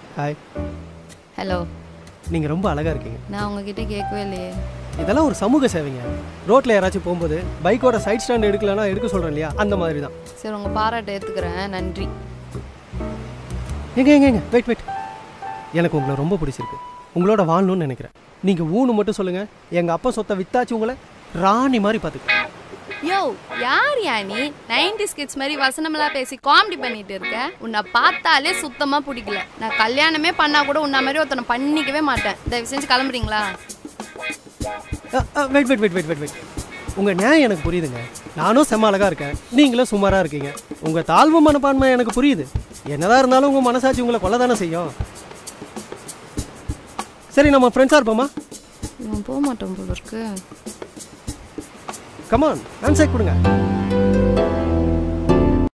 hi hello நீங்கள் ரொம்ப அழகாக இருக்கீங்க நான் உங்ககிட்ட கேட்கவே இல்லையே இதெல்லாம் ஒரு சமூக சேவைங்க ரோட்டில் யாராச்சும் போகும்போது பைக்கோட சைட் ஸ்டாண்ட் எடுக்கலன்னா எடுக்க சொல்கிறேன் இல்லையா அந்த மாதிரி தான் சரி உங்கள் பாராட்டை ஏற்றுக்கிறேன் நன்றி எங்க எங்க எங்க வெயிட் வெயிட் எனக்கு உங்களை ரொம்ப பிடிச்சிருக்கு உங்களோட வாழணும்னு நினைக்கிறேன் நீங்கள் ஊனு மட்டும் சொல்லுங்கள் எங்கள் அப்பா சொத்தை வித்தாச்சு உங்களை ராணி மாதிரி பார்த்துக்க யோ யார் யா நீ நைன்டி ஸ்கிட்ஸ் மாதிரி வசனமெல்லாம் பேசி காமெடி பண்ணிட்டு இருக்க உன்னை பார்த்தாலே சுத்தமாக பிடிக்கல நான் கல்யாணமே பண்ணா கூட உன்ன மாதிரி ஒருத்தனை பண்ணிக்கவே மாட்டேன் தயவு செஞ்சு கிளம்புறீங்களா wait wait wait wait wait wait உங்கள் நியாயம் எனக்கு புரியுதுங்க நானும் செம்ம அழகாக இருக்கேன் நீங்களும் சுமாராக இருக்கீங்க உங்கள் தாழ்வு மனப்பான்மை எனக்கு புரியுது என்னதான் இருந்தாலும் உங்கள் மனசாட்சி உங்களை கொல்ல தானே செய்யும் சரி நம்ம ஃப்ரெண்ட்ஸாக இருப்போமா இவன் போக மாட்டோம் போல இருக்கு கமான் ஹேண்ட் கொடுங்க